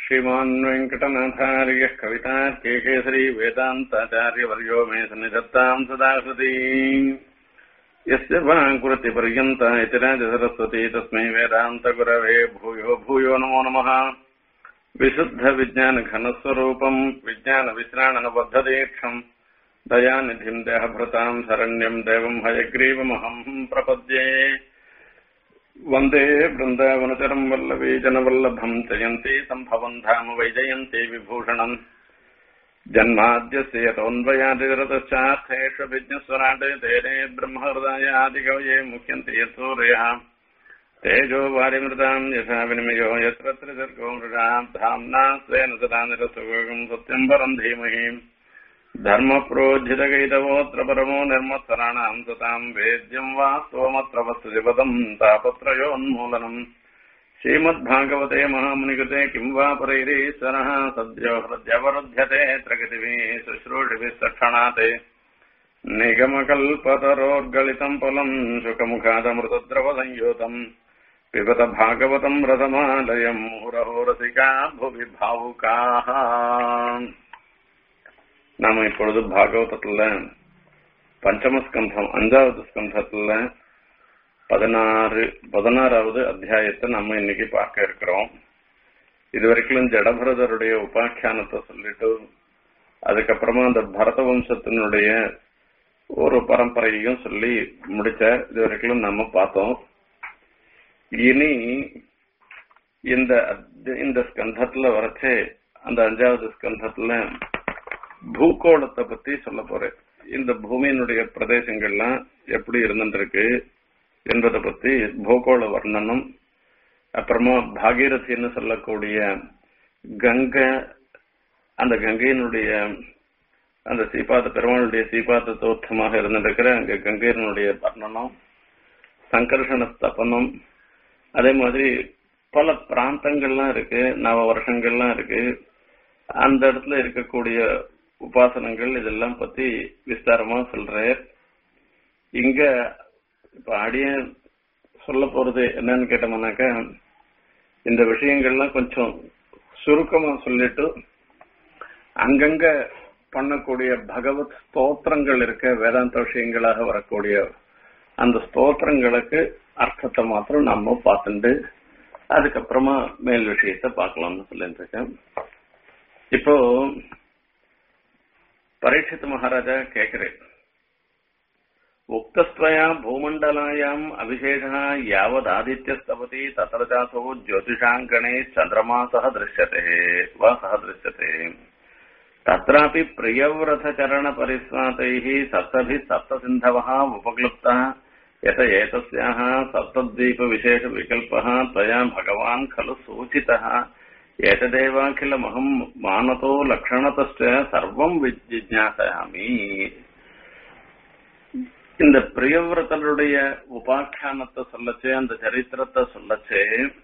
श्रीमान् वेङ्कटनाथार्यः कवितार्केकेसरी वेदान्ताचार्यवर्यो मे सन्निधत्ताम् सदा सती यस्य वाङ्कुरतिपर्यन्ता इति राजसरस्वती तस्मै वेदान्तगुरवे भूयो भूयो नमो नमः विशुद्धविज्ञानघनस्वरूपम् विज्ञानविश्राणनबद्धदीक्षम् दयानिधिम् देहभृताम् शरण्यम् देवम् हयग्रीवमहम् प्रपद्ये वन्दे वृन्दावनचरम् वल्लवी जनवल्लभम् जयन्ती सम्भवम् धाम वैजयन्ती विभूषणम् जन्माद्यस्य यतोऽन्वयादिरतश्चार्थेषु विज्ञस्वराट् तेरे ब्रह्महृदायादिकवये मुह्यन्ति यत्सूर्यः तेजो वारिमृताम् यथा विनिमयो यत्र त्रिसर्गो मृगाम् धाम्ना स्वेन सदा निरसुगम् सत्यम् परम् धीमहि धर्मप्रोज्झितगैतवोऽत्र परमो निर्मत्सराणाम् सताम् वेद्यम् वा स्तोमत्र वस्तुतिपदम् तापत्रयोन्मूलनम् श्रीमद्भागवते महामुनिकृते किम् वा परैरीश्वरः सद्यो हृद्यवरुध्यते प्रगतिभिः शुश्रूषिभिः सक्षणात् निगमकल्पतरोर्गलितम् फलम् शुकमुखादमृतद्रवसंयुतम् पिबत भागवतम् रथमालयम् मुहुरहोरसिका भुवि भावुकाः நாம இப்பொழுது பாகவதத்துல பஞ்சமஸ்கந்தம் அஞ்சாவது ஸ்கந்தத்துல பதினாறு பதினாறாவது அத்தியாயத்தை நம்ம இன்னைக்கு பார்க்க இருக்கிறோம் இதுவரைக்கும் ஜடபரதருடைய உபாக்கியானத்தை சொல்லிட்டு அதுக்கப்புறமா அந்த பரத வம்சத்தினுடைய ஒரு பரம்பரையையும் சொல்லி முடிச்ச இது வரைக்கும் நம்ம பார்த்தோம் இனி இந்த இந்த ஸ்கந்தத்துல வரைச்சே அந்த அஞ்சாவது ஸ்கந்தத்துல பூகோளத்தை பத்தி சொல்ல போறேன் இந்த பூமியினுடைய பிரதேசங்கள்லாம் எப்படி இருந்துருக்கு என்பதை பத்தி பூகோள வர்ணனம் அப்புறமா பாகீரதின்னு சொல்லக்கூடிய கங்கை அந்த கங்கையினுடைய அந்த சீபாத பெருமாளுடைய சீபாத தோற்றமாக இருந்திருக்கிற அங்க கங்கையினுடைய வர்ணனம் சங்கர்ஷண ஸ்தபனம் அதே மாதிரி பல பிராந்தங்கள்லாம் இருக்கு நவ வருஷங்கள்லாம் இருக்கு அந்த இடத்துல இருக்கக்கூடிய உபாசனங்கள் இதெல்லாம் பத்தி விஸ்தாரமா சொல்றேன் இங்க இப்ப அடிய சொல்ல போறது என்னன்னு கேட்டோம்னாக்கா இந்த விஷயங்கள்லாம் கொஞ்சம் சுருக்கமா சொல்லிட்டு அங்கங்க பண்ணக்கூடிய பகவத் ஸ்தோத்திரங்கள் இருக்க வேதாந்த விஷயங்களாக வரக்கூடிய அந்த ஸ்தோத்திரங்களுக்கு அர்த்தத்தை மாத்திரம் நம்ம பார்த்துட்டு அதுக்கப்புறமா மேல் விஷயத்த பார்க்கலாம்னு சொல்லிட்டு இருக்கேன் இப்போ பரீட்சித் மகாராஜா கேக்குறேன் உக்தஸ்வயா பூமண்டலாயாம் அபிஷேகா யாவதாதித்யஸ்தபதி தத்திர சாசோ ஜோதிஷாங்கணே சந்திரமா சக திருஷ்யते वा सः दृश्यते तत्रापि प्रियव्रतचरणपरिस्वातैः सप्तभिः सप्तसिन्धवः उपक्लुप्तः यत एतस्याः सप्तद्वीपविशेषविकल्पः त्वया भगवान् खलु सूचितः एतदेवाखिलमहम् मानतो लक्षणतश्च சர்வம் விஜிஜாசாமி இந்த பிரியவிரதனுடைய உபாக்கியானத்தை சொல்லச்சே அந்த சரித்திரத்தை சொல்லச்சே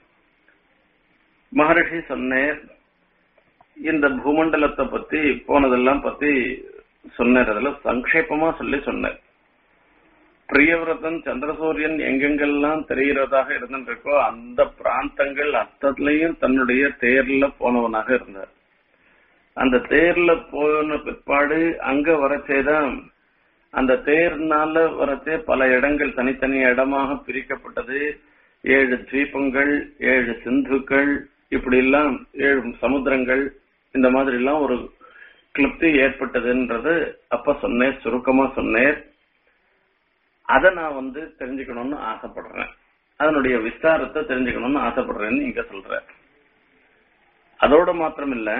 மகரிஷி சொன்னேர் இந்த பூமண்டலத்தை பத்தி போனதெல்லாம் பத்தி சொன்னார் அதுல சங்கேபமா சொல்லி சொன்னார் பிரியவிரதன் சந்திரசூரியன் எங்கெங்கெல்லாம் தெரிகிறதாக இருந்திருக்கோ அந்த பிராந்தங்கள் அத்தத்துலயும் தன்னுடைய தேர்ல போனவனாக இருந்தார் அந்த தேர்ல போன பிற்பாடு அங்க வரச்சேதான் அந்த தேர்னால வரச்சே பல இடங்கள் தனித்தனி இடமாக பிரிக்கப்பட்டது ஏழு தீபங்கள் ஏழு சிந்துக்கள் இப்படி எல்லாம் ஏழு சமுத்திரங்கள் இந்த மாதிரி எல்லாம் ஒரு கிளிப்தி ஏற்பட்டதுன்றது அப்ப சொன்னேன் சுருக்கமா சொன்னேன் அதை நான் வந்து தெரிஞ்சுக்கணும்னு ஆசைப்படுறேன் அதனுடைய விஸ்தாரத்தை தெரிஞ்சுக்கணும்னு ஆசைப்படுறேன்னு இங்க சொல்றேன் அதோட மாத்திரம் இல்ல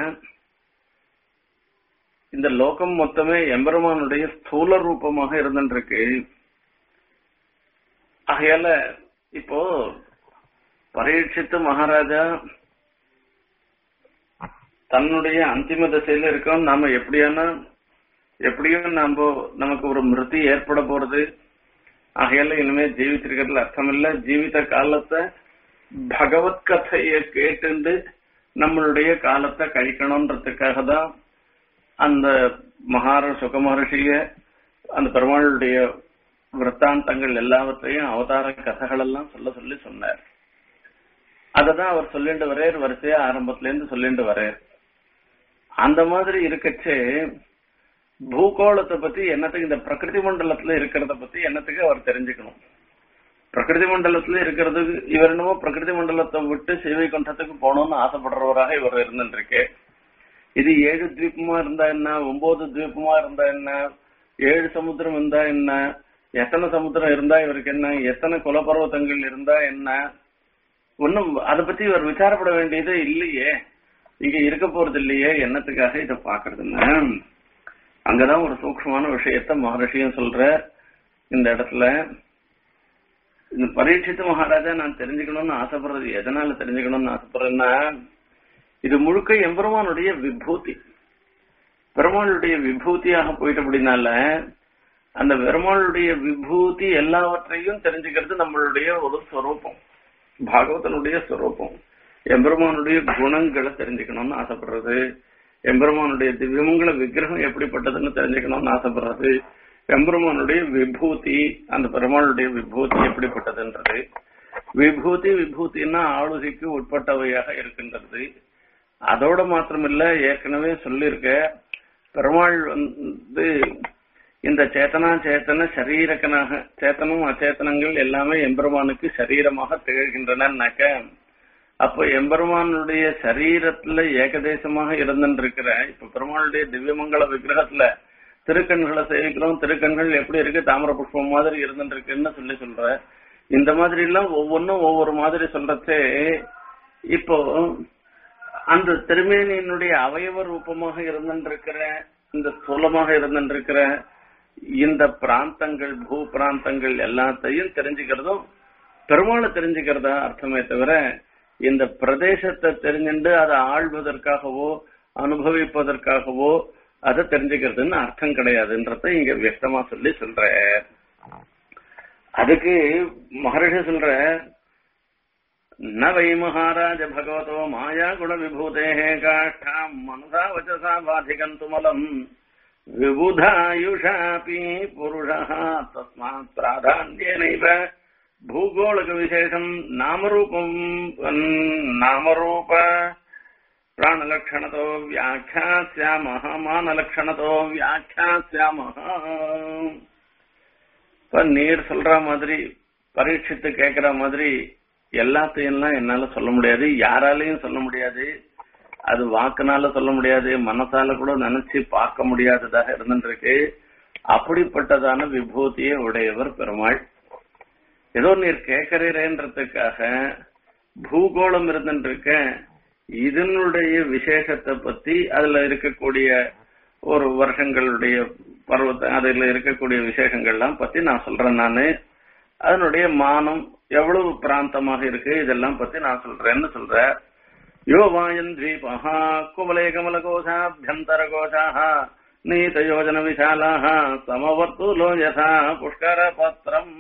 இந்த லோகம் மொத்தமே எம்பெருமானுடைய ஸ்தூல ரூபமாக இருந்துருக்கு ஆகையால இப்போ பரீட்சித்து மகாராஜா தன்னுடைய அந்திம திசையில இருக்கோம் நாம எப்படியான எப்படியும் நாம நமக்கு ஒரு மிருதி ஏற்பட போறது ஆகையால இனிமே ஜீவித்திருக்கிறதுல அர்த்தம் இல்ல ஜீவித காலத்தை பகவத் கதையை கேட்டு நம்மளுடைய காலத்தை கழிக்கணும்ன்றதுக்காக தான் அந்த மகார சுக மகர்ஷிய அந்த பெருமாளுடைய விற்த்தாந்தங்கள் எல்லாவற்றையும் அவதார கதைகள் எல்லாம் சொல்ல சொல்லி சொன்னார் அததான் அவர் சொல்லிட்டு வர்றார் வரிசையா ஆரம்பத்துல இருந்து சொல்லிட்டு வர்றார் அந்த மாதிரி இருக்கச்சே பூகோளத்தை பத்தி என்னத்துக்கு இந்த பிரகிருதி மண்டலத்துல இருக்கிறத பத்தி என்னத்துக்கு அவர் தெரிஞ்சுக்கணும் பிரகிருதி மண்டலத்துல இருக்கிறதுக்கு இவர் என்னமோ பிரகிருதி மண்டலத்தை விட்டு சிவை கண்டத்துக்கு போகணும்னு ஆசைப்படுறவராக இவர் இருந்துருக்கு இது ஏழு தீபமா இருந்தா என்ன ஒன்பது தீபமா இருந்தா என்ன ஏழு சமுத்திரம் இருந்தா என்ன எத்தனை சமுத்திரம் இருந்தா இவருக்கு என்ன எத்தனை குலப்பர்வத்தங்கள் இருந்தா என்ன ஒன்னும் அதை பத்தி இவர் விசாரப்பட வேண்டியது இல்லையே இங்க இருக்க போறது இல்லையே என்னத்துக்காக இதை பாக்குறதுன்னு அங்கதான் ஒரு சூக்ஷ்மமான விஷயத்த மகர்ஷியும் சொல்ற இந்த இடத்துல இந்த பரீட்சித்து மகாராஜா நான் தெரிஞ்சுக்கணும்னு ஆசைப்படுறது எதனால தெரிஞ்சுக்கணும்னு ஆசைப்படுறேன்னா இது முழுக்க எம்பெருமானுடைய விபூதி பெருமாளுடைய விபூதியாக போயிட்டு அப்படின்னால அந்த பெருமாளுடைய விபூதி எல்லாவற்றையும் தெரிஞ்சுக்கிறது நம்மளுடைய ஒரு ஸ்வரூபம் பாகவதனுடைய ஸ்வரூபம் எம்பெருமானுடைய குணங்களை தெரிஞ்சுக்கணும்னு ஆசைப்படுறது எம்பெருமானுடைய திவ்யமங்கள விக்கிரகம் எப்படிப்பட்டதுன்னு தெரிஞ்சுக்கணும்னு ஆசைப்படுறது எம்பெருமானுடைய விபூதி அந்த பெருமாளுடைய விபூதி எப்படிப்பட்டதுன்றது விபூதி விபூதினா ஆளுகைக்கு உட்பட்டவையாக இருக்கின்றது அதோட மாத்திரமில்ல ஏற்கனவே சொல்லியிருக்க பெருமாள் வந்து இந்த சேத்தனா சேத்தன சரீரக்கனாக சேத்தனம் அச்சேத்தனங்கள் எல்லாமே எம்பெருமானுக்கு சரீரமாக திகழ்கின்றனன்னாக்க அப்ப எம்பெருமானுடைய சரீரத்துல ஏகதேசமாக இருந்துருக்கிற இப்ப பெருமாளுடைய திவ்யமங்கல விக்கிரகத்துல திருக்கண்களை சேவிக்கிறோம் திருக்கண்கள் எப்படி இருக்கு தாமர புஷ்பம் மாதிரி இருந்துருக்குன்னு சொல்லி சொல்ற இந்த மாதிரி எல்லாம் ஒவ்வொன்றும் ஒவ்வொரு மாதிரி சொல்றச்சே இப்போ அந்த திருமேனியினுடைய அவயவ ரூபமாக இருந்துருக்கிற இந்த ஸ்தூலமாக இருந்துருக்கிற இந்த பிராந்தங்கள் பூ பிராந்தங்கள் எல்லாத்தையும் தெரிஞ்சுக்கிறதும் பெருமாளை தெரிஞ்சுக்கிறதா அர்த்தமே தவிர இந்த பிரதேசத்தை தெரிஞ்சுண்டு அதை ஆள்வதற்காகவோ அனுபவிப்பதற்காகவோ அதை தெரிஞ்சுக்கிறதுன்னு அர்த்தம் கிடையாதுன்றத இங்க வியக்தமா சொல்லி சொல்ற அதுக்கு மகர்ஷி சொல்ற ந வை மகாராஜ பகவதோ மாயா குண விபூதே காஷ்டாம் மனசா வச்சசா பாதிகந்துமலம் விபுதாயுஷாபி புருஷா தஸ்மாத் பிராதான்யனைவ பூகோளக விசேஷம் நாமரூபம் நாமரூப பிராணலக்ஷணத்தோ வியாக்கியாஸ்யாமஹ மானலக்ஷணத்தோ வியாக்கியாஸ்யாமஹ இப்ப நீர் சொல்ற மாதிரி பரீட்சித்து கேக்குற மாதிரி எல்லாத்தையும் என்னால சொல்ல முடியாது யாராலையும் சொல்ல முடியாது அது வாக்குனால சொல்ல முடியாது மனசால கூட நினைச்சு பார்க்க முடியாததாக இருந்துருக்கு அப்படிப்பட்டதான விபூதியை உடையவர் பெருமாள் ஏதோ நீர் கேட்கிறீரேன்றதுக்காக பூகோளம் இருந்துருக்க இதனுடைய விசேஷத்தை பத்தி அதுல இருக்கக்கூடிய ஒரு வருஷங்களுடைய பருவத்தை அதுல இருக்கக்கூடிய விசேஷங்கள்லாம் பத்தி நான் சொல்றேன் நானு அதனுடைய மானம் எவ்வளவு பிராந்தமாக இருக்கு இதெல்லாம் பத்தி நான் சொல்றேன்னு சொல்ற யோ வாயன் தீபா குமலே கமல கோஷாபியந்தர கோஷாக நீத யோஜன விசாலாக சமவர்த்துலோ யதா புஷ்கர பத்திரம்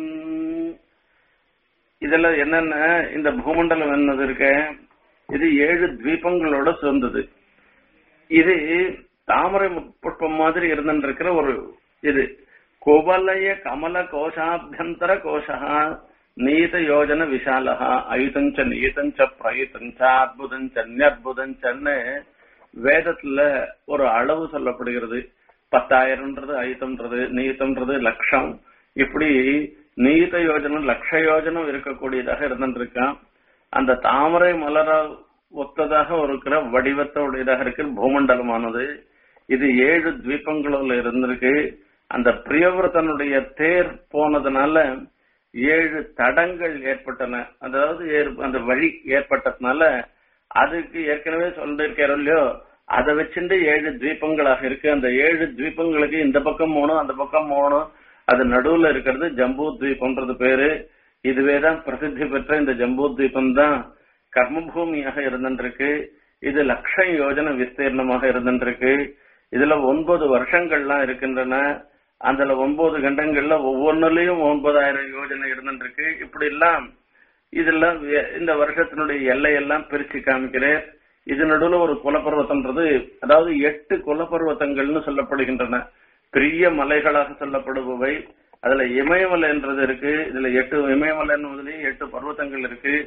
இதுல என்னென்ன இந்த பூமண்டலம் என்னது இருக்க இது ஏழு தீபங்களோட சேர்ந்தது இது தாமரை புஷ்பம் மாதிரி இருந்துருக்கிற ஒரு இது குவலய கமல கோஷாபியந்தர கோஷா நீத யோஜன விசாலகா அயுதஞ்ச நீதஞ்ச பிரயுதஞ்ச அற்புதஞ்ச அற்புதஞ்சன்னு வேதத்துல ஒரு அளவு சொல்லப்படுகிறது பத்தாயிரம்ன்றது அயுதம்ன்றது நீதம்ன்றது லட்சம் இப்படி நீத யோஜனம் லட்ச யோஜனம் இருக்கக்கூடியதாக இருந்துருக்கான் அந்த தாமரை மலர ஒத்ததாக இருக்கிற வடிவத்தோடையதாக இருக்கிற பூமண்டலமானது இது ஏழு தீபங்களில் இருந்திருக்கு அந்த பிரியவிரதனுடைய தேர் போனதுனால ஏழு தடங்கள் ஏற்பட்டன அதாவது அந்த வழி ஏற்பட்டதுனால அதுக்கு ஏற்கனவே சொல்லிருக்கிறோம் இல்லையோ அதை வச்சுட்டு ஏழு தீபங்களாக இருக்கு அந்த ஏழு தீபங்களுக்கு இந்த பக்கம் போகணும் அந்த பக்கம் போகணும் அது நடுவுல இருக்கிறது ஜம்பூ தீபம்ன்றது பேரு இதுவே தான் பிரசித்தி பெற்ற இந்த ஜம்பூ தீபம் தான் கர்மபூமியாக இருந்துருக்கு இது லட்சம் யோஜனை விஸ்தீர்ணமாக இருந்துருக்கு இதுல ஒன்பது வருஷங்கள்லாம் இருக்கின்றன அதுல ஒன்பது கண்டங்கள்ல ஒவ்வொன்னுலயும் ஒன்பதாயிரம் யோஜனை இருந்துருக்கு இப்படி எல்லாம் இதெல்லாம் இந்த வருஷத்தினுடைய எல்லையெல்லாம் பிரிச்சு காமிக்கிறேன் இது நடுவுல ஒரு குலப்பர்வத்தம்ன்றது அதாவது எட்டு குலப்பர்வத்தங்கள்னு சொல்லப்படுகின்றன பெரிய மலைகளாக சொல்லப்படுபவை அதுல இமயமலை என்றது இருக்கு இதுல எட்டு இமயமலை என்பதுலயும் எட்டு பர்வத்தங்கள் இருக்கு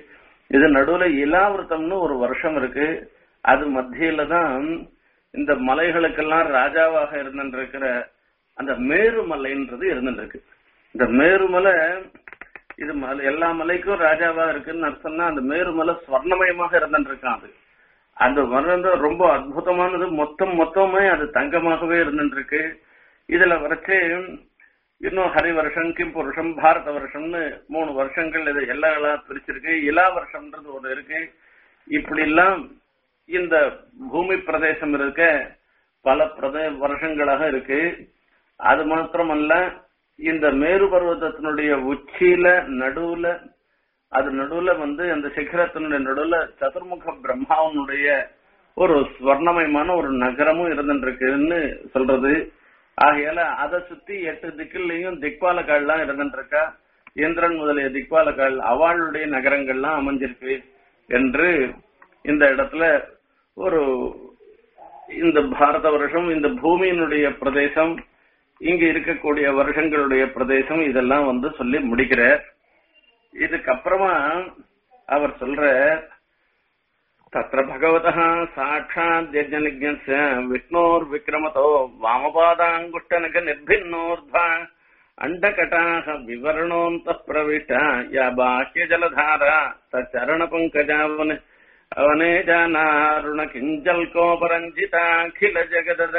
இது நடுவுல இலாவிரதம்னு ஒரு வருஷம் இருக்கு அது மத்தியில தான் இந்த மலைகளுக்கெல்லாம் ராஜாவாக இருந்திருக்கிற அந்த மேருமலைன்றது இருந்துருக்கு இந்த மேருமலை இது மலை எல்லா மலைக்கும் ராஜாவா இருக்குன்னு அர்த்தம்னா அந்த மேருமலை ஸ்வர்ணமயமாக இருந்துருக்கான் அது அந்த மலை வந்து ரொம்ப அற்புதமானது மொத்தம் மொத்தமே அது தங்கமாகவே இருந்துருக்கு இதுல வரைச்சு இன்னும் ஹரி வருஷம் கிம் வருஷம் பாரத வருஷம்னு மூணு வருஷங்கள் இது எல்லா எல்லாம் பிரிச்சிருக்கு இலா வருஷம்ன்றது ஒரு இருக்கு இப்படி எல்லாம் இந்த பூமி பிரதேசம் இருக்க பல பிரதே வருஷங்களாக இருக்கு அது மாத்திரமல்ல இந்த மேரு பர்வதத்தினுடைய உச்சியில நடுவுல அது நடுவுல வந்து அந்த சிகரத்தினுடைய நடுவுல சதுர்முக பிரம்மாவனுடைய ஒரு ஸ்வர்ணமயமான ஒரு நகரமும் இருந்துருக்குன்னு சொல்றது ஆகையால அதை சுத்தி எட்டு திக்கிலையும் திக்பாலக்கால்லாம் இருந்துருக்கா இந்திரன் முதலிய திக்பாலக்கால் அவளுடைய நகரங்கள்லாம் அமைஞ்சிருக்கு என்று இந்த இடத்துல ஒரு இந்த பாரத வருஷம் இந்த பூமியினுடைய பிரதேசம் இங்க இருக்கக்கூடிய வருஷங்களுடைய பிரதேசம் இதெல்லாம் வந்து சொல்லி முடிக்கிறார் இதுக்கப்புறமா அவர் சொல்ற தத்திர பகவதः சாட்சாத் யஜ்ஞனிஜ்ஞஸ்ய விஷ்ணோர் விக்ரமதோ வாமபாதாங்குஷ்டனக நிர்பின்னோர்த்வா அண்டகட்டாக விவரணோந்த பிரவிஷ்ட யா பாஹ்ய ஜலதாரா தச்சரண பங்கஜாவன அவனே ஜானாருண கிஞ்சல் கோபரஞ்சிதாఖில ஜகத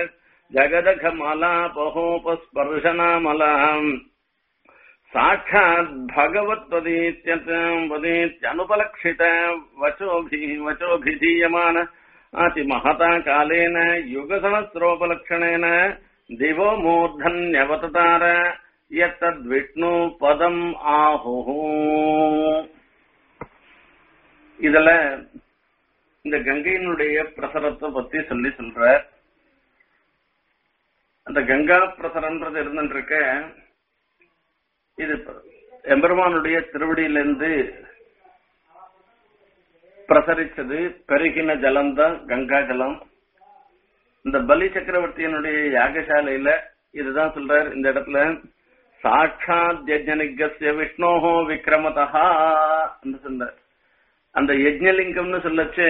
जगदघमलापहोपस्पर्शनामलाम् साक्षात् भगवत्वदीत्यनुपलक्षित वचोभिः वचोभिधीयमान अतिमहता कालेन युगसहस्रोपलक्षणेन दिवो मूर्धन्यवततार यत्तद्विष्णु पदम् आहुः இதுல இந்த கங்கையினுடைய பிரசரத்தை பத்தி சொல்லி சொல்ற அந்த கங்கா பிரசரன்றது இருந்துருக்க இது எம்பெருமானுடைய திருவடியிலிருந்து பிரசரிச்சது பெருகின ஜலம் தான் கங்கா ஜலம் இந்த பலி சக்கரவர்த்தியனுடைய யாகசாலையில இதுதான் சொல்றார் இந்த இடத்துல சாட்சாத் யஜ்ஞனிகஸ்ய விஷ்ணோஹோ விக்ரமதா சொல்றார் அந்த யஜ்ஞலிங்கம்னு சொல்லச்சு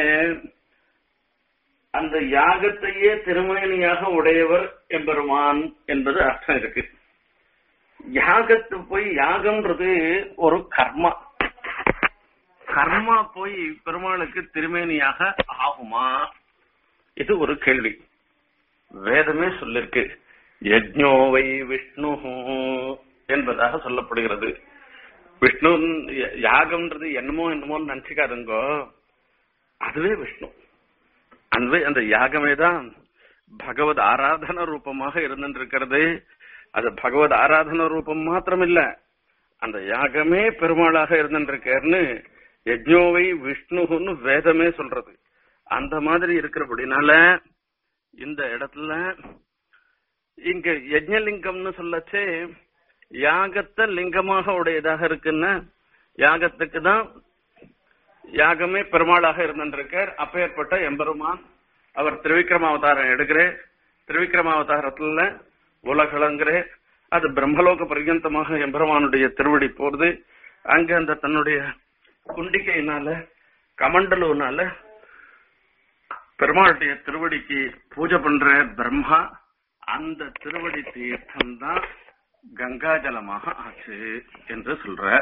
அந்த யாகத்தையே திருமேனியாக உடையவர் எம்பெருமான் என்பது அர்த்தம் இருக்கு யாகத்து போய் யாகம்ன்றது ஒரு கர்மா கர்மா போய் பெருமாளுக்கு திருமேனியாக ஆகுமா இது ஒரு கேள்வி வேதமே சொல்லிருக்கு யஜ்ஞோவை விஷ்ணு என்பதாக சொல்லப்படுகிறது விஷ்ணு யாகம்ன்றது என்னமோ என்னமோன்னு நினைச்சுக்காதுங்கோ அதுவே விஷ்ணு அதுவே அந்த யாகமே தான் பகவத் ஆராதன ரூபமாக இருந்திருக்கிறது அது பகவத் ஆராதன ரூபம் மாத்திரம் இல்ல அந்த யாகமே பெருமாளாக இருந்திருக்காருன்னு யஜ்ஞோவை விஷ்ணுன்னு வேதமே சொல்றது அந்த மாதிரி இருக்கிறபடினால இந்த இடத்துல இங்க யஜ்ஞலிங்கம்னு சொல்லச்சே யாகத்தை லிங்கமாக உடையதாக இருக்குன்னா யாகத்துக்கு தான் யாகமே பெருமாளாக இருந்திருக்கார் அப்பேற்பட்ட எம்பெருமான் அவர் திருவிக்ரம அவதாரம் எடுக்கிறேன் திருவிக்ரம அவதாரத்துல உலகளங்கிற அது பிரம்மலோக பர்யந்தமாக எம்பெருமானுடைய திருவடி போறது அங்க அந்த தன்னுடைய குண்டிகையினால கமண்டலுனால பெருமாளுடைய திருவடிக்கு பூஜை பண்ற பிரம்மா அந்த திருவடி தீர்த்தம் தான் கங்காஜலமாக ஆச்சு என்று சொல்றார்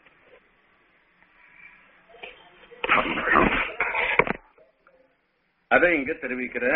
அதை இங்க தெரிவிக்கிற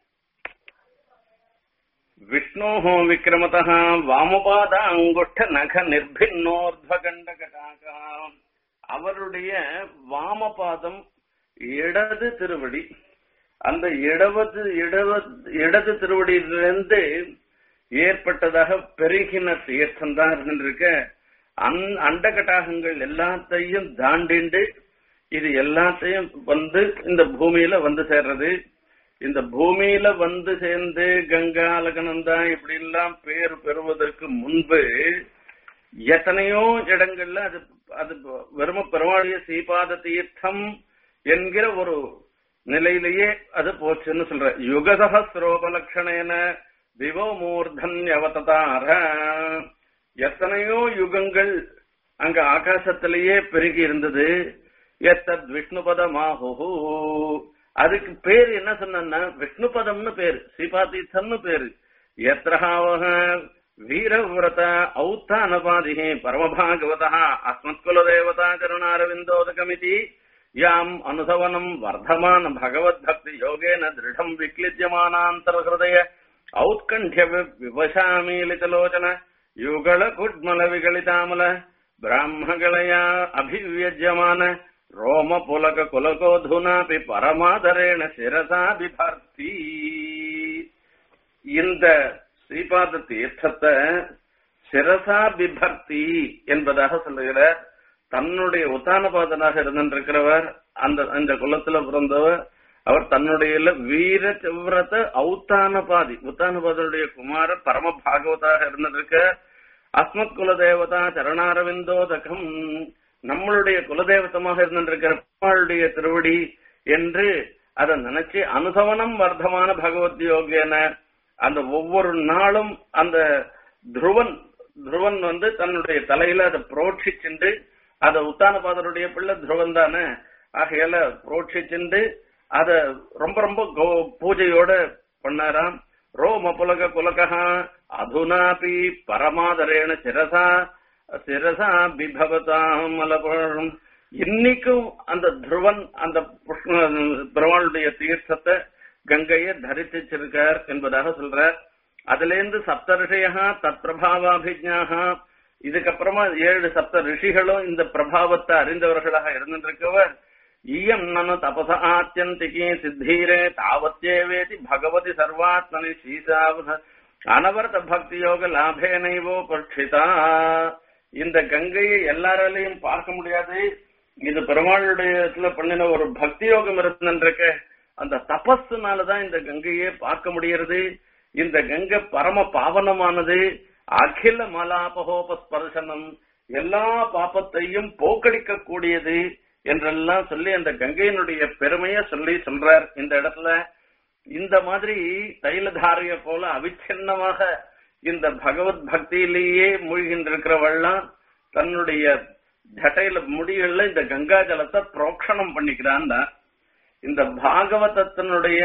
விஷ்ணோஹோ விக்ரமதः வாமபாத அங்குஷ்ட நக நிர்பின்னோர்த்வகண்டகடாகா அவருடைய வாமபாதம் இடது திருவடி அந்த இடவது இடவது இடது திருவடியிலிருந்து ஏற்பட்டதாக பெருகின தீர்த்தம் தான் இருந்திருக்க அந் அண்டகட்டாகங்கள் எல்லாத்தையும் தாண்டிண்டு இது எல்லாத்தையும் வந்து இந்த பூமியில வந்து சேர்றது இந்த பூமியில வந்து சேர்ந்து கங்கா அலகனந்தா இப்படி எல்லாம் பேர் பெறுவதற்கு முன்பு எத்தனையோ இடங்கள்ல அது அது வெறும பெருமாளிய சீபாத தீர்த்தம் என்கிற ஒரு நிலையிலேயே அது போச்சுன்னு சொல்ற யுகசகஸ்ரோபலட்சணேன திவோ மூர்தன் அவததார எத்தனையோ யுகங்கள் அங்க ஆகாசத்திலேயே பெருகி இருந்தது எத்தத் விஷ்ணுபதமாஹு அதுக்கு பேர் என்ன சொன்னா விஷ்ணுபதம்னு பேரு ஸ்ரீபாதீர்த்தம்னு பேரு எத்திரஹாவக வீரவிரத ஔத்தானபாதி பரமபாகவத அஸ்மத்குலதேவதா கருணாரவிந்தோதகமிதி யாம் அனுசவனம் வர்தமான பகவத்பக்தி யோகேன திருடம் விக்லித்யமானாந்தரஹிருதய ఔత్కంఠ్య వివశామీలితలోచన యుగళ కుడ్మల విగళితామల బ్రాహ్మగళయా అభివ్యజ్యమాన రోమ పులక కులకోధునాపి పరమాదరేణ శిరసా బిభర్తి இந்த ஸ்ரீபாத தீர்த்தத்தை சிரசா பிபர்த்தி என்பதாக சொல்லுகிறார் தன்னுடைய உத்தானபாதனாக இருந்திருக்கிறவர் அந்த அந்த குலத்துல பிறந்தவர் அவர் தன்னுடைய வீர செவ்ரத ஔத்தானபாதி உத்தானபாதனுடைய குமாரர் பரம பாகவதாக இருந்திருக்க அஸ்மத் குலதேவதா சரணாரவிந்தோதகம் நம்மளுடைய குலதேவதமாக இருந்திருக்கிற பெருமாளுடைய திருவடி என்று அதை நினைச்சு அனுசவனம் வர்த்தமான பகவத் யோகியன அந்த ஒவ்வொரு நாளும் அந்த துருவன் துருவன் வந்து தன்னுடைய தலையில அதை புரோட்சிச்சுண்டு அத உத்தானபாதருடைய பிள்ளை துருவன் தானே ஆகையால புரோட்சிச்சுண்டு அத ரொம்ப ரொம்ப கௌ- பூஜையோட பண்ணாராம் ரோம புலக குலகா அதுனாபி பரமாதரேன சிரசா சிரசா பிபவதாம் மலபுரம் இன்னைக்கும் அந்த துருவன் அந்த புஷ்ண பெருமாளுடைய தீர்த்தத்தை கங்கையை தரித்திச்சிருக்கார் என்பதாக சொல்றார் அதுல இருந்து சப்த ரிஷியா தத் பிரபாவாபிஜாக இதுக்கப்புறமா ஏழு சப்த ரிஷிகளும் இந்த பிரபாவத்தை அறிந்தவர்களாக இருந்திருக்கவர் இயம் நனு தபச ஆத்தியந்திகே சித்தீரே தாவத்தேவேதி பகவதி சர்வாத்மனி ஸ்ரீசாவத அனவரத பக்தி யோக லாபேனைவோ பட்சிதா இந்த கங்கையை எல்லாராலையும் பார்க்க முடியாது இது பெருமாளுடைய இதுல பண்ணின ஒரு பக்தி யோகம் இருந்திருக்க அந்த தபஸ்னாலதான் இந்த கங்கையை பார்க்க முடியறது இந்த கங்கை பரம பாவனமானது அகில மலாபகோபஸ்பர்சனம் எல்லா பாப்பத்தையும் போக்கடிக்க கூடியது என்றெல்லாம் சொல்லி அந்த கங்கையினுடைய பெருமைய சொல்லி சொல்றார் இந்த இடத்துல இந்த மாதிரி தைலதாரிய போல அவிச்சின்னமாக இந்த பகவத் பக்தியிலேயே மூழ்கின்றிருக்கிறவள்லாம் தன்னுடைய ஜட்டையில முடிகள்ல இந்த கங்கா ஜலத்தை புரோக்ஷணம் பண்ணிக்கிறான் இந்த பாகவதத்தினுடைய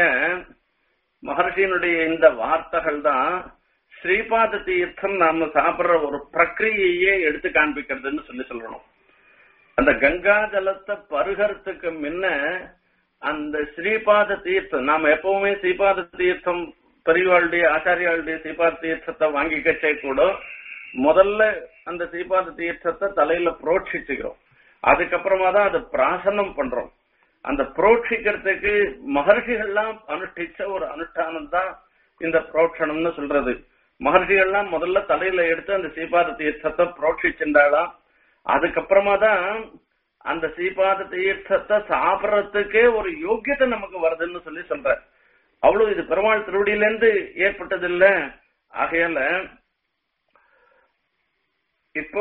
மகர்ஷியினுடைய இந்த வார்த்தைகள் தான் ஸ்ரீபாத தீர்த்தம் நாம சாப்பிடுற ஒரு பிரக்கிரியையே எடுத்து காண்பிக்கிறதுன்னு சொல்லி சொல்லணும் அந்த கங்கா ஜலத்தை பருகறதுக்கு முன்ன அந்த ஸ்ரீபாத தீர்த்தம் நாம எப்பவுமே ஸ்ரீபாத தீர்த்தம் பெரியவாளுடைய ஆச்சாரியாளுடைய ஸ்ரீபாத தீர்த்தத்தை வாங்கிக்கச்சே கூட முதல்ல அந்த ஸ்ரீபாத தீர்த்தத்தை தலையில புரோட்சிச்சுக்கிறோம் அதுக்கப்புறமா தான் அதை பிராசனம் பண்றோம் அந்த புரோட்சிக்கிறதுக்கு மகர்ஷிகள்லாம் அனுஷ்டிச்ச ஒரு அனுஷ்டானம் தான் இந்த புரோட்சணம்னு சொல்றது மகர்ஷிகள்லாம் முதல்ல தலையில எடுத்து அந்த ஸ்ரீபாத தீர்த்தத்தை புரோட்சிச்சுண்டாலாம் அதுக்கப்புறமா தான் அந்த ஸ்ரீபாத தீர்த்தத்தை சாப்பிடறதுக்கே ஒரு யோக்கியத்தை நமக்கு வருதுன்னு சொல்லி சொல்ற அவ்வளவு இது பெருமாள் திருவடியில இருந்து ஏற்பட்டது இல்ல ஆகையால இப்போ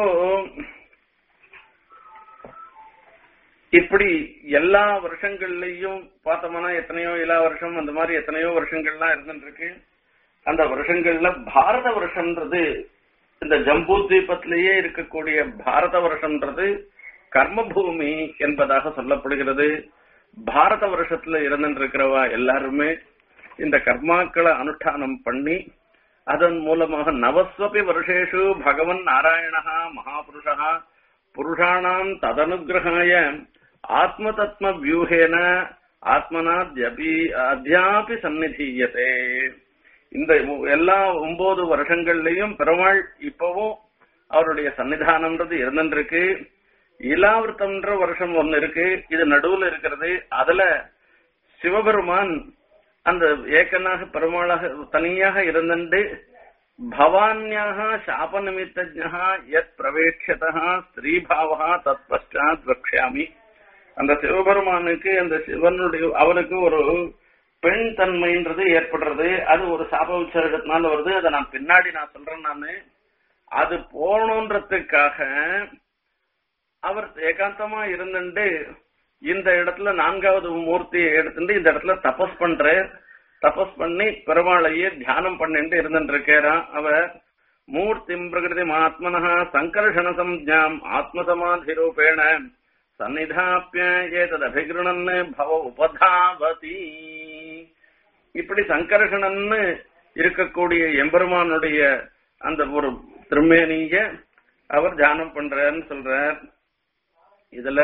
இப்படி எல்லா வருஷங்கள்லயும் பார்த்தோம்னா எத்தனையோ இலா வருஷம் அந்த மாதிரி எத்தனையோ வருஷங்கள்லாம் இருந்துட்டு இருக்கு அந்த வருஷங்கள்ல பாரத வருஷம்ன்றது இந்த ஜம்பூ தீபத்திலேயே இருக்கக்கூடிய பாரத வருஷம்ன்றது கர்மபூமி என்பதாக சொல்லப்படுகிறது பாரத வருஷத்துல இருந்துருக்கிறவா எல்லாருமே இந்த கர்மாக்களை அனுஷ்டானம் பண்ணி அதன் மூலமாக நவஸ்வபி வருஷேஷு பகவன் நாராயணா மகாபுருஷா புருஷாணாம் ததனுகிரகாய ஆத்ம தத்ம வியூகேன ஆத்மனாத்யபி அத்தியாபி சந்நிதீயதே இந்த எல்லா ஒன்பது வருஷங்கள்லயும் பெருமாள் இப்பவும் அவருடைய சன்னிதானம்ன்றது இருந்துருக்கு இலாவிரத்தம்ன்ற வருஷம் ஒன்னு இருக்கு இது நடுவுல இருக்கிறது அதுல சிவபெருமான் அந்த ஏக்கனாக பெருமாளாக தனியாக இருந்துட்டு பவான்யாக சாப நிமித்தஜா எத் பிரவேட்சதா ஸ்ரீபாவா தத் பஷ்டாத் வக்ஷாமி அந்த சிவபெருமானுக்கு அந்த சிவனுடைய அவனுக்கு ஒரு பெண் தன்மைன்றது ஏற்படுறது அது ஒரு சாப உச்சரிடத்தினால வருது அதை நான் பின்னாடி நான் சொல்றேன் நானு அது போகணுன்றதுக்காக அவர் ஏகாந்தமா இருந்துட்டு இந்த இடத்துல நான்காவது மூர்த்தியை எடுத்துட்டு இந்த இடத்துல தபஸ் பண்ற தபஸ் பண்ணி பெருமாளையே தியானம் பண்ணிட்டு இருந்துட்டு இருக்காராம் அவர் மூர்த்திம் பிரகிருதி ஆத்மனஹ சங்கர்ஷண சம்ஜாம் ஆத்மசமாதி ரூபேண சன்னிதாப்பிய ஏததபிகிருணன் பவ உபதாவதி இப்படி சங்கர்ஷணன்னு இருக்கக்கூடிய எம்பெருமானுடைய அந்த ஒரு திருமேனிய அவர் தியானம் பண்றாருன்னு சொல்றார் இதுல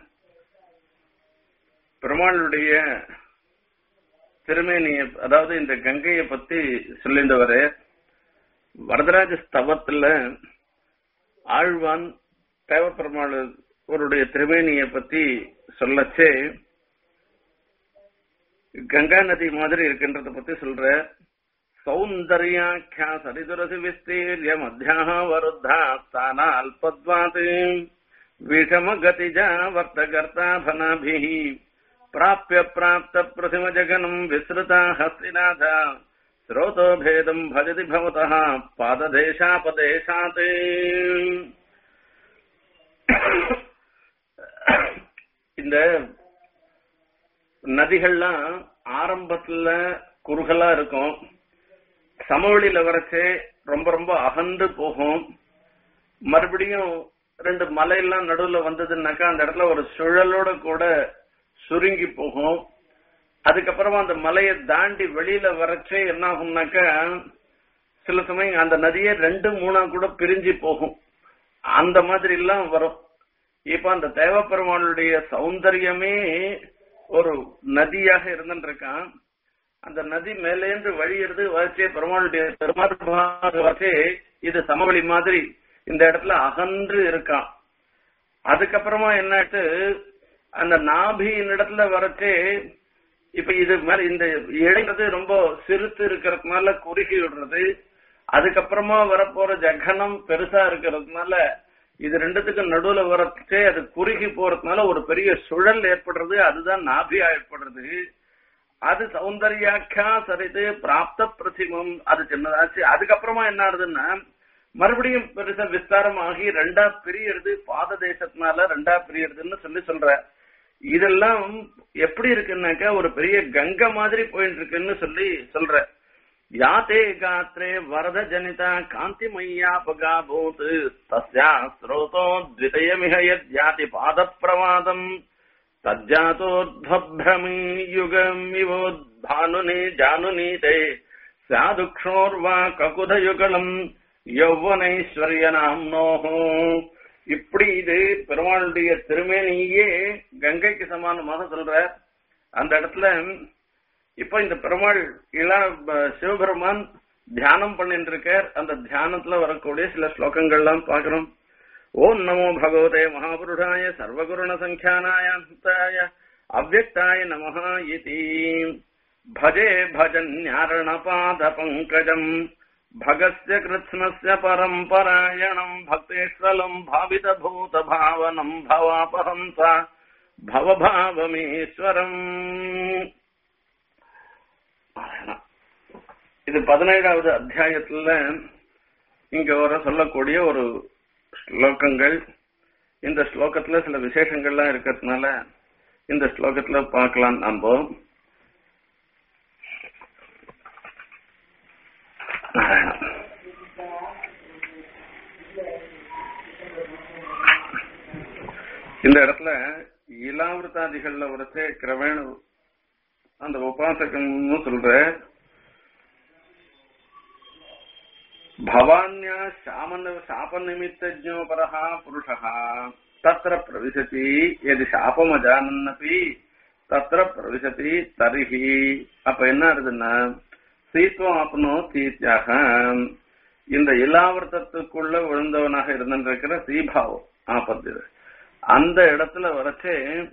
பெருமாளுடைய திருமேனிய அதாவது இந்த கங்கையை பத்தி சொல்லியிருந்தவரு வரதராஜ ஸ்தவத்துல ஆழ்வான் தேவப்பெருமாள் அவருடைய திருமேனிய பத்தி சொல்லச்சே கங்கா நதி மாதிரி இருக்கின்றத பத்தி சொல்ற சௌந்தர்யாக்கியா சரிதுரசி விஸ்தீர்ய மத்தியாக வருத்தா ஸ்தான அல்பத்வாத் விஷம கதிஜா வர்த்தகர்த்தாபனாபிः प्राप्य प्राप्त प्रतिम जगनम् विसृता हस्तिनाथ स्रोतो भेदम् भजति भवतः पाददेशापदेशात् இந்த நதிகள்லாம் ஆரம்பத்துல குறுகலா இருக்கும் சமவெளியில வரைச்சே ரொம்ப ரொம்ப அகன்று போகும் மறுபடியும் ரெண்டு மலையெல்லாம் நடுவுல வந்ததுன்னாக்கா அந்த இடத்துல ஒரு சுழலோட கூட சுருங்கி போகும் அதுக்கப்புறமா அந்த மலையை தாண்டி வெளியில வரச்சே என்ன ஆகும்னாக்கா சில சமயம் அந்த நதியே ரெண்டு மூணா கூட பிரிஞ்சு போகும் அந்த மாதிரி எல்லாம் வரும் இப்ப அந்த தேவப்பெருமானுடைய சௌந்தரியமே ஒரு நதியாக இருந்துருக்கான் அந்த நதி மேலேந்து வழியிறது வச்சே பெருமாளுடைய பெருமாள் வச்சே இது சமவெளி மாதிரி இந்த இடத்துல அகன்று இருக்கான் அதுக்கப்புறமா என்னாச்சு அந்த நாபியின் இடத்துல வரச்சே இப்ப இது மாதிரி இந்த இடைங்கிறது ரொம்ப சிறுத்து இருக்கிறதுனால குறுகி விடுறது அதுக்கப்புறமா வரப்போற ஜகனம் பெருசா இருக்கிறதுனால இது ரெண்டுத்துக்கும் நடுவுல வரச்சே அது குறுகி போறதுனால ஒரு பெரிய சுழல் ஏற்படுறது அதுதான் நாபியா ஏற்படுறது அது சௌந்தர்யாக்கியா சரிது பிராப்த பிரதிமம் அது சின்னதாச்சு அதுக்கப்புறமா என்ன ஆகுதுன்னா மறுபடியும் பெருசா விஸ்தாரம் ஆகி ரெண்டா பிரியறது பாத தேசத்தினால ரெண்டா பிரியறதுன்னு சொல்லி சொல்ற இதெல்லாம் எப்படி இருக்குன்னாக்கா ஒரு பெரிய கங்கை மாதிரி போயிட்டு இருக்குன்னு சொல்லி சொல்ற யாத்தே காத்ரே வரத ஜனிதா காந்திமய்யா பகாபூத் தஸ்யா ஸ்ரோதோ த்விதயமிக யத்யாதி பாத பிரவாதம் தஜ்ஜாத்தோத்भ्रमी युगम् इवोद्भानुनि जानुनीते स्यादुक्षोर्वा ककुधयुगलम् யௌவனைஸ்வரிய நாம்னோஹோ இப்படி இது பெருமாளுடைய திருமேனியே கங்கைக்கு சமானமாக சொல்ற அந்த இடத்துல இப்ப இந்த பெருமாள் இளா சிவபெருமான் தியானம் பண்ணிட்டு இருக்கார் அந்த தியானத்துல வரக்கூடிய சில ஸ்லோகங்கள்லாம் பாக்குறோம் ஓம் நமோ பகவதே மகாபுருஷாய சர்வகுருண சங்கியானாய அவ்வக்தாய நமஹ இதி भजे भजन्यारणपादपङ्कजम् भगस्य कृत्स्नस्य परम् परायणम् भक्तेश्वलम् भावितभूतभावनम् भवापहंस भवभावमीश्वरम् இது பதினேழாவது அத்தியாயத்துல இங்க வர சொல்லக்கூடிய ஒரு ஸ்லோகங்கள் இந்த ஸ்லோகத்துல சில விசேஷங்கள்லாம் இருக்கிறதுனால இந்த ஸ்லோகத்துல பார்க்கலாம் நம்ம இந்த இடத்துல இலாவிரதாதிகள்ல வரச்சே கிரவேண அந்த உபாசகம்னு சொல்ற भवान्या शामन शापनिमित्तज्ञोपरः पुरुषः तत्र प्रविशति यदि शापमजानन्नपि तत्र प्रविशति तर्हि அப்ப என்ன ஆகுதுன்னா சீத்துவம் ஆப்னோ தீத்தியாக இந்த இலாவர்த்தத்துக்குள்ள விழுந்தவனாக இருந்திருக்கிற சீபாவம் ஆபத்து அந்த இடத்துல வரைச்சே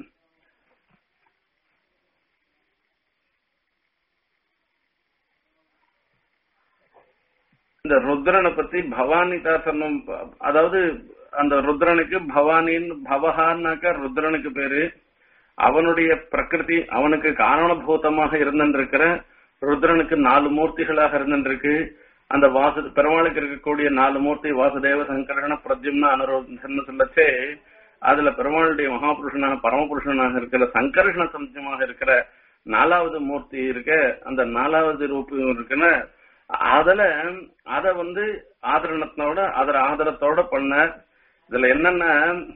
இந்த ருத்ரனை பத்தி பவானி தாசனம் அதாவது அந்த ருத்ரனுக்கு பவானின்னு பவஹான்னாக்கா ருத்ரனுக்கு பேரு அவனுடைய பிரகிருதி அவனுக்கு காரணபூதமாக இருந்திருக்கிற ருத்ரனுக்கு நாலு மூர்த்திகளாக இருந்திருக்கு அந்த வாசு பெருமாளுக்கு இருக்கக்கூடிய நாலு மூர்த்தி வாசுதேவ சங்கரண பிரத்யும்னா அனுரோதன் சொல்லச்சே அதுல பெருமாளுடைய மகாபுருஷனாக பரமபுருஷனாக இருக்கிற சங்கர்ஷண சம்சமாக இருக்கிற நாலாவது மூர்த்தி இருக்க அந்த நாலாவது ரூபம் இருக்குன்னு அதுல அத வந்து ஆதரணத்தோட அதர ஆதரத்தோட பண்ண இதுல என்னன்னா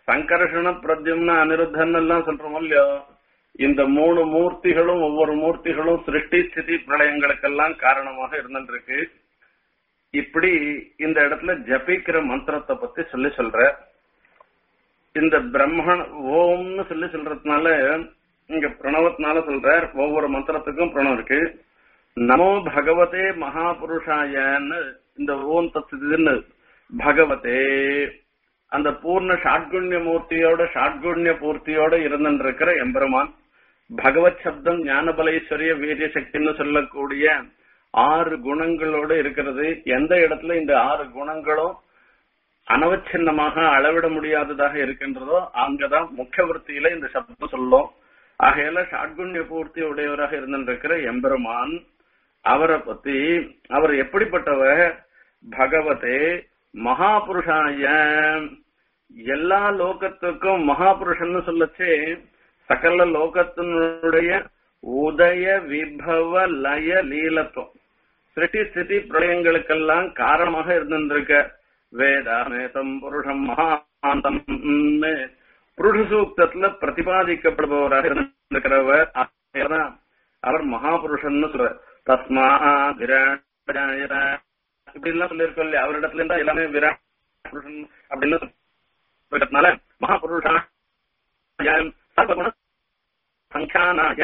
சங்கர்ஷண பிரத்யும்ன அனிருத்தன் எல்லாம் சொல்றோம் இல்லையோ இந்த மூணு மூர்த்திகளும் ஒவ்வொரு மூர்த்திகளும் சிருஷ்டி ஸ்திதி பிரளயங்களுக்கெல்லாம் காரணமாக இருந்துருக்கு இப்படி இந்த இடத்துல ஜபிக்கிற மந்திரத்தை பத்தி சொல்லி சொல்ற இந்த பிரம்மன் ஓம்னு சொல்லி சொல்றதுனால இங்க பிரணவத்தினால சொல்றார் ஒவ்வொரு மந்திரத்துக்கும் பிரணவம் இருக்கு நமோ பகவதே மகாபுருஷாயன்னு இந்த ஓம் தத்துன்னு பகவதே அந்த பூர்ண ஷாட்குண்ய மூர்த்தியோட ஷாட்குண்ய பூர்த்தியோட இருந்திருக்கிற எம்பெருமான் பகவத் சப்தம் ஞானபலேஸ்வரிய வீரிய சக்தின்னு சொல்லக்கூடிய ஆறு குணங்களோட இருக்கிறது எந்த இடத்துல இந்த ஆறு குணங்களும் அனவச்சின்னமாக அளவிட முடியாததாக இருக்கின்றதோ அங்கதான் முக்கிய விற்த்தியில இந்த சப்தம் சொல்லும் ஆகையால ஷாட்குண்ய பூர்த்தி உடையவராக இருந்திருக்கிற எம்பெருமான் அவரை பத்தி அவர் எப்படிப்பட்டவர் பகவதே மகாபுருஷாய எல்லா லோகத்துக்கும் மகாபுருஷன் சொல்லச்சே சகல லோகத்தினுடைய உதய விபவ லய லீலத்துவம் சிருஷ்டி ஸ்திதி பிரளயங்களுக்கெல்லாம் காரணமாக இருந்திருக்க வேதாமேதம் புருஷம் மகாந்தம் புருஷ சூக்தத்துல பிரதிபாதிக்கப்படுபவராக இருந்திருக்கிறவர் அவர் மகாபுருஷன் சொல்ற தஸ்மா விராட் இப்படி எல்லாம் சொல்லியிருக்கோம் இல்லையா அவரிடத்துல இருந்தா எல்லாமே விராட் புருஷன் அப்படின்னு இருக்கிறதுனால மகாபுருஷா சர்வகுண சங்கியானாய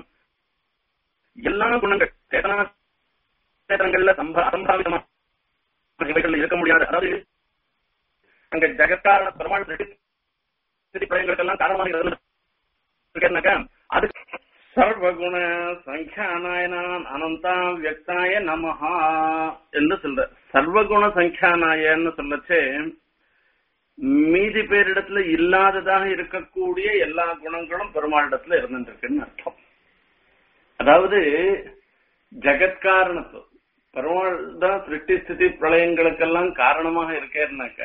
எல்லா குணங்கள் சேதனா சேதனங்கள்ல சம்பா அசம்பாவிதமா இவைகள் இருக்க முடியாது அதாவது அங்க ஜெகத்காரண பெருமாள் சிறு பிரயங்களுக்கெல்லாம் காரணமாக இருந்ததுனாக்கா அது சர்வகுண சங்கியானாயனான் அனந்தா வியக்தாய நமஹா என்று சொல்ற சர்வகுண சங்கியானாயன்னு சொல்லச்சே மீதி பேரிடத்துல இல்லாததாக இருக்கக்கூடிய எல்லா குணங்களும் பெருமாளிடத்துல இருந்துருக்குன்னு அர்த்தம் அதாவது ஜெகத்காரணத்து பெருமாள் தான் சிருஷ்டி ஸ்திதி பிரளயங்களுக்கெல்லாம் காரணமாக இருக்கேன்னாக்க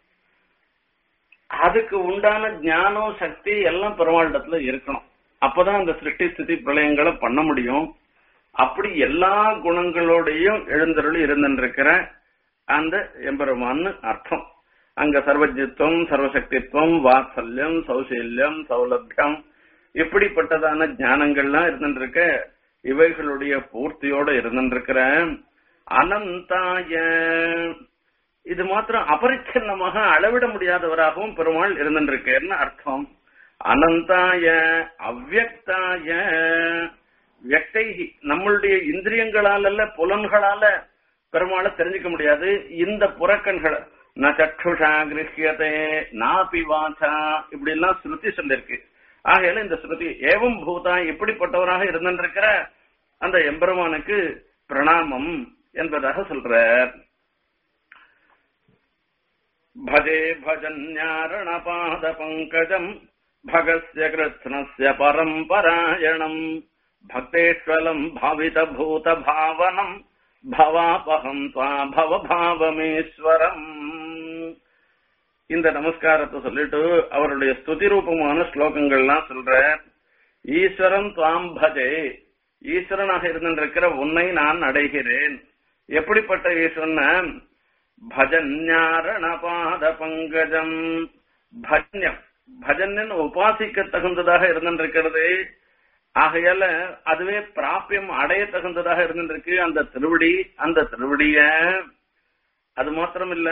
அதுக்கு உண்டான ஞானம் சக்தி எல்லாம் பெருமாளிடத்துல இருக்கணும் அப்பதான் அந்த சிருஷ்டி ஸ்திதி பிரளயங்களை பண்ண முடியும் அப்படி எல்லா குணங்களோடையும் எழுந்தருள் இருந்திருக்கிற அந்த எம்பெருமான்னு அர்த்தம் அங்க சர்வஜித்துவம் சர்வசக்தித்துவம் வாத்சல்யம் சௌசல்யம் சௌலபியம் இப்படிப்பட்டதான ஞானங்கள்லாம் இருந்துருக்க இவைகளுடைய பூர்த்தியோட இருந்துருக்கிற அனந்தாய இது மாத்திரம் அபரிச்சின்னமாக அளவிட முடியாதவராகவும் பெருமாள் இருந்துருக்கேன்னு அர்த்தம் அனந்தாய அவ்வக்தாய வியக்தைகி நம்மளுடைய இந்திரியங்களால அல்ல புலன்களால பெருமாளை தெரிஞ்சுக்க முடியாது இந்த புறக்கண்களை ந சற்றுஷா கிரகியதே நாபி வாசா இப்படி எல்லாம் ஸ்ருதி சொல்லிருக்கு ஆகையால இந்த ஸ்ருதி ஏவம் பூதா இப்படிப்பட்டவராக இருந்திருக்கிற அந்த எம்பெருமானுக்கு பிரணாமம் என்பதாக சொல்றார் பஜே பஜன்யாரண பாத பங்கஜம் भगस्य कृत्स्नस्य परम्परायणम् भक्तेष्वलम् भवितभूतभावनम् भवापहम् त्वा भवभावமேஸ்வரம் இந்த நமஸ்காரத்தை சொல்லிட்டு அவருடைய ஸ்துதி ரூபமான ஸ்லோகங்கள்லாம் சொல்ற ஈஸ்வரன் துவாம் பஜே ஈஸ்வரனாக இருந்திருக்கிற உன்னை நான் அடைகிறேன் எப்படிப்பட்ட ஈஸ்வரன் பஜன்யாரண பாத பங்கஜம் பஜ்யம் பஜன் உபாசிக்க தகுந்ததாக இருந்திருக்கிறது ஆகையால அதுவே பிராபியம் அடைய தகுந்ததாக இருந்திருக்கு அந்த திருவடி அந்த திருவடிய அது மாத்திரம் இல்ல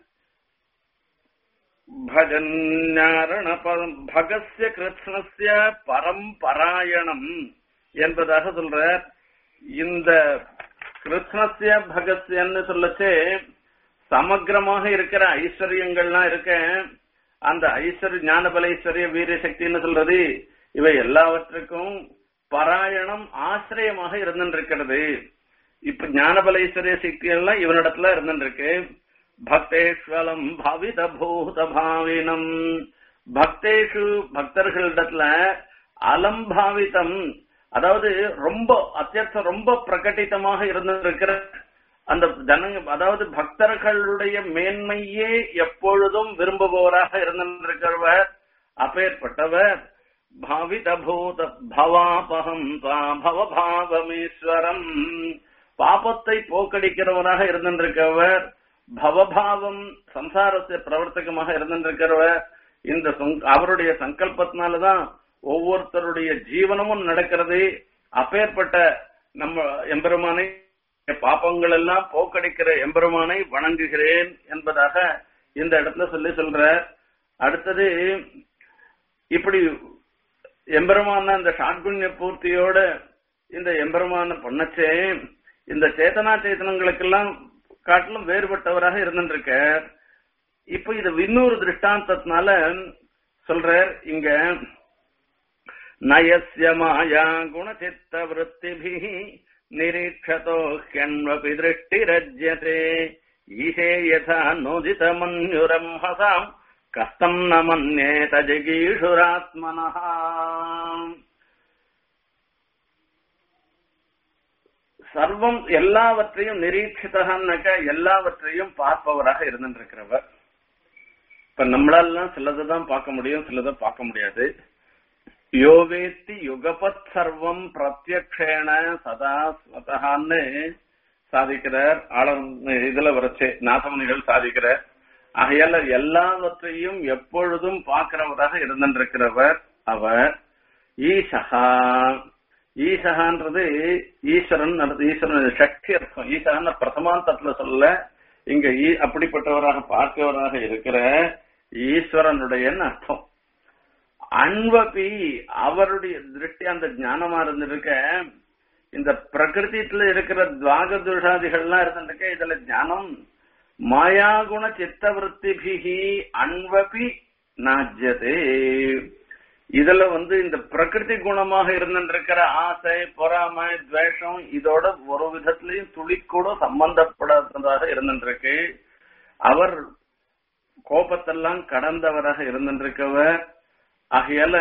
பஜன்யாரண பகஸ்ய கிருஷ்ணஸ்ய பரம்பராயணம் என்பதாக சொல்ற இந்த கிருஷ்ணஸ்ய பகஸ்யன்னு சொல்லச்சே சமக்கிரமாக இருக்கிற ஐஸ்வர்யங்கள்லாம் இருக்க அந்த ஐஸ்வர்ய ஞானபலேஸ்வரிய வீரிய சக்தின்னு சொல்றது இவை எல்லாவற்றுக்கும் பராயணம் ஆசிரியமாக இருந்திருக்கிறது இப்ப ஞானபலேஸ்வரிய சக்தி எல்லாம் இவனிடத்துல இருந்திருக்கு பக்தேஸ்வலம் பவித பூத பாவினம் பக்தேஷு பக்தர்களிடத்துல அலம்பாவிதம் அதாவது ரொம்ப அத்தியர்த்தம் ரொம்ப பிரகட்டிதமாக இருந்திருக்கிற அந்த ஜனங்க அதாவது பக்தர்களுடைய மேன்மையே எப்பொழுதும் விரும்புபவராக இருந்திருக்கிறவர் அப்பேற்பட்டவர் பாவிதபூத பவாபகம் பவபாவமீஸ்வரம் பாபத்தை போக்கடிக்கிறவராக இருந்திருக்கிறவர் பவபாவம் சம்சாரத்தை பிரவர்த்தகமாக இருந்திருக்கிறவர் இந்த சங்க- அவருடைய சங்கல்பத்தினாலதான் ஒவ்வொருத்தருடைய ஜீவனமும் நடக்கிறது அப்பேற்பட்ட நம்ம எம்பெருமானை பாப்பங்கள் எல்லாம் போக்கடிக்கிற எம்பெருமானை வணங்குகிறேன் என்பதாக இந்த இடத்துல சொல்லி சொல்ற அடுத்தது இப்படி எம்பெருமான இந்த ஷாட்குண்ய பூர்த்தியோட இந்த எம்பெருமான பண்ணச்சே இந்த சேத்தனா சேத்தனங்களுக்கெல்லாம் காட்டிலும் வேறுபட்டவராக இருந்துருக்க இப்ப இது இன்னொரு திருஷ்டாந்தத்தினால சொல்றார் இங்க நயஸ்ய மாயா குணச்சித்த விற்த்திபி நிரீட்சதோ ஹ்யன்வபி திருஷ்டிரஜ்யதே ஈஹே யதா நோதித மன்யுரம்ஹசாம் கஸ்தம் ந மன்யேத ஜிகீஷுராத்மனः சர்வம் எல்லாவற்றையும் நிரீட்சிதகன்னாக்க எல்லாவற்றையும் பார்ப்பவராக இருந்துருக்கிறவர் இப்ப நம்மளாலாம் சிலதான் பார்க்க முடியும் சிலதை பார்க்க முடியாது யோவேத்தி யுகபத் சர்வம் பிரத்யக்ஷேண சதா ஸ்வதகான்னு சாதிக்கிறார் ஆளம் இதுல வரைச்சு நாசமணிகள் சாதிக்கிறார் ஆகையால எல்லாவற்றையும் எப்பொழுதும் பார்க்கிறவராக இருந்திருக்கிறவர் அவர் ஈசகா ஈசகான்றது ஈஸ்வரன் அல்லது ஈஸ்வரன் சக்தி அர்த்தம் ஈசகான பிரதமாந்தத்துல சொல்ல இங்க ஈ- அப்படிப்பட்டவராக பார்க்கிறவராக இருக்கிற ஈஸ்வரனுடைய அர்த்தம் அன்வபி அவருடைய திருஷ்டி அந்த ஞானமா இருந்திருக்க இந்த பிரகிருதித்துல இருக்கிற துவாக துஷாதிகள்லாம் இருந்திருக்க இதுல ஞானம் மாயாகுண சித்தவருத்திபிகி அன்வபி நாஜ்யதே இதுல வந்து இந்த பிரகிருதி குணமாக இருந்திருக்கிற ஆசை பொறாமை துவேஷம் இதோட ஒரு விதத்திலையும் துளிக்கூட சம்பந்தப்படாததாக இருந்திருக்கு அவர் கோபத்தெல்லாம் கடந்தவராக இருந்திருக்கவர் ஆகையால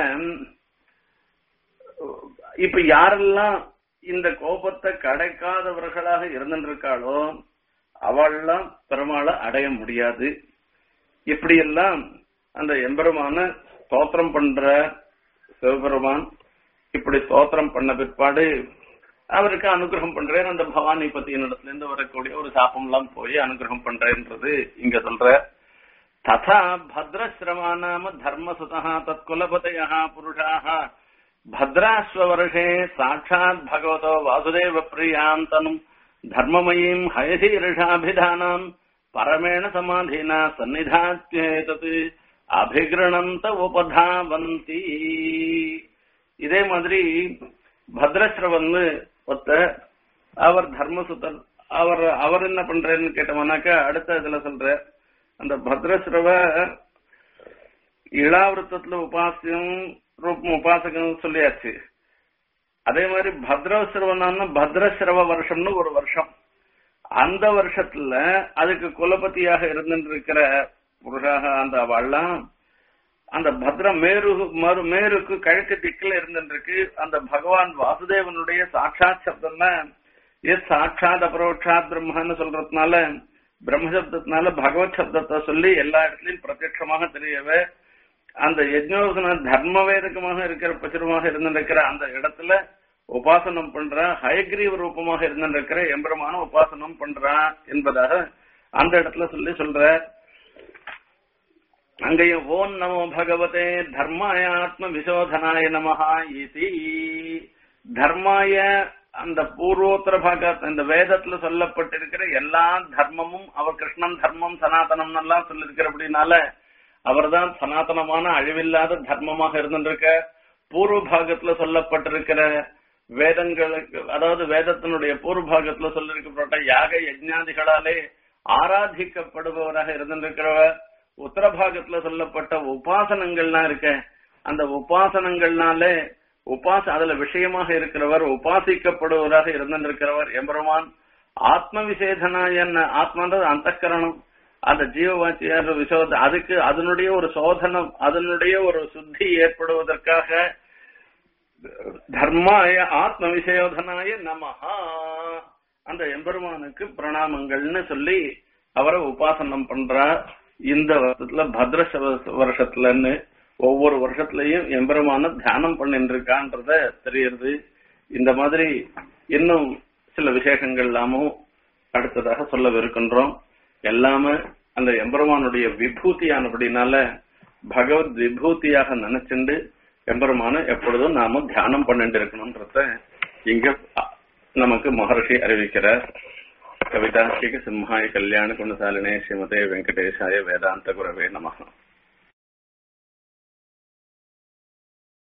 இப்ப யாரெல்லாம் இந்த கோபத்தை கடைக்காதவர்களாக இருந்திருக்காளோ அவள்லாம் பெருமாளை அடைய முடியாது இப்படியெல்லாம் அந்த எம்பெருமான ஸ்தோத்திரம் பண்ற சிவபெருமான் இப்படி ஸ்தோத்திரம் பண்ண பிற்பாடு அவருக்கு அனுகிரகம் பண்றேன் அந்த பவானி பத்தியின் இடத்துல இருந்து வரக்கூடிய ஒரு சாப்பம் எல்லாம் போய் அனுகிரகம் பண்றேன்றது இங்க சொல்ற ததா பத்ரஸ்ரமா நாம தர்மசுதா தற்குலபதய புருஷாக भद्राश्ववर्षे साक्षात् भगवतो वासुदेव प्रियान्तनुम् धर्ममयीम् हयशीर्षाभिधानाम् परमेण समाधिना सन्निधात्येतत् அபிகிரணந்த உபதாவந்தி இதே மாதிரி பத்ரஸ்ரவன்னு ஒத்த அவர் தர்மசுத்தர் அவர் அவர் என்ன பண்றேன்னு கேட்டோம்னாக்கா அடுத்த இதுல சொல்ற அந்த பத்ரஸ்ரவர் இளாவிருத்தத்துல உபாசியம் ரூபம் உபாசகம் சொல்லியாச்சு அதே மாதிரி பத்ரஸ்ரவனான பத்ரஸ்ரவ வருஷம்னு ஒரு வருஷம் அந்த வருஷத்துல அதுக்கு குலபதியாக இருந்துருக்கிற புருஷாக அந்த அவள்லாம் அந்த பத்ர மேரு மறு மேருக்கு கிழக்கு திக்கில் இருந்துருக்கு அந்த பகவான் வாசுதேவனுடைய சாட்சாத் சப்தம்னா எஸ் சாட்சாத் அபரோட்சாத் பிரம்மன்னு சொல்றதுனால பிரம்மசப்தத்தினால பகவத் சப்தத்தை சொல்லி எல்லா இடத்துலயும் பிரத்யட்சமாக தெரியவே அந்த யஜ்னோசன தர்ம வேதகமாக இருக்கிற பசுரமாக இருந்திருக்கிற அந்த இடத்துல உபாசனம் பண்றா ஹயக்ரீவ ரூபமாக இருந்திருக்கிற எம்பெருமான உபாசனம் பண்றா என்பதாக அந்த இடத்துல சொல்லி சொல்ற அங்கேயும் ஓம் நமோ பகவதே தர்மாய ஆத்ம விசோதனாய நமஹா இதி தர்மாய அந்த பூர்வோத்தர பாக இந்த வேதத்துல சொல்லப்பட்டிருக்கிற எல்லா தர்மமும் அவர் கிருஷ்ணன் தர்மம் சனாதனம் எல்லாம் சொல்லிருக்கிற அப்படின்னால அவர்தான் சனாதனமான அழிவில்லாத தர்மமாக இருந்திருக்க பூர்வ பாகத்துல சொல்லப்பட்டிருக்கிற வேதங்களுக்கு அதாவது வேதத்தினுடைய பூர்வ பாகத்துல சொல்லிருக்கப்பட்ட யாக யஜ்ஞாதிகளாலே ஆராதிக்கப்படுபவராக இருந்திருக்கிறவர் உத்தர பாகத்துல சொல்லப்பட்ட உபாசனங்கள்லாம் இருக்க அந்த உபாசனங்கள்னாலே உபாச அதுல விஷயமாக இருக்கிறவர் உபாசிக்கப்படுவராக இருந்திருக்கிறவர் எம்பெருமான் ஆத்ம விசேதனாய ஆத்மான்றது அந்தக்கரணம் அந்த ஜீவவாச்சியார் விசோத அதுக்கு அதனுடைய ஒரு சோதனம் அதனுடைய ஒரு சுத்தி ஏற்படுவதற்காக தர்மாய ஆத்ம விசயோதனாய நமஹா அந்த எம்பெருமானுக்கு பிரணாமங்கள்னு சொல்லி அவரை உபாசனம் பண்றார் இந்த வருஷத்துல பத்ர சவ- வருஷத்துலன்னு ஒவ்வொரு வருஷத்துலயும் எம்பெருமான தியானம் பண்ணிட்டு இருக்கான்றத தெரியுது இந்த மாதிரி இன்னும் சில விசேஷங்கள் எல்லாமும் அடுத்ததாக சொல்லவிருக்கின்றோம் எல்லாமே அந்த எம்பெருமானுடைய விபூதியானபடினால பகவத் விபூதியாக நினைச்சுண்டு எம்பெருமான எப்பொழுதும் நாம தியானம் பண்ணிட்டு இருக்கணும்ன்றத இங்க அ- நமக்கு மகர்ஷி அறிவிக்கிறார் கவிதாஸ்திக சிம்ஹாய கல்யாண குணசாலினே ஸ்ரீமதே வெங்கடேஷாய வேதாந்த குரவே நமகா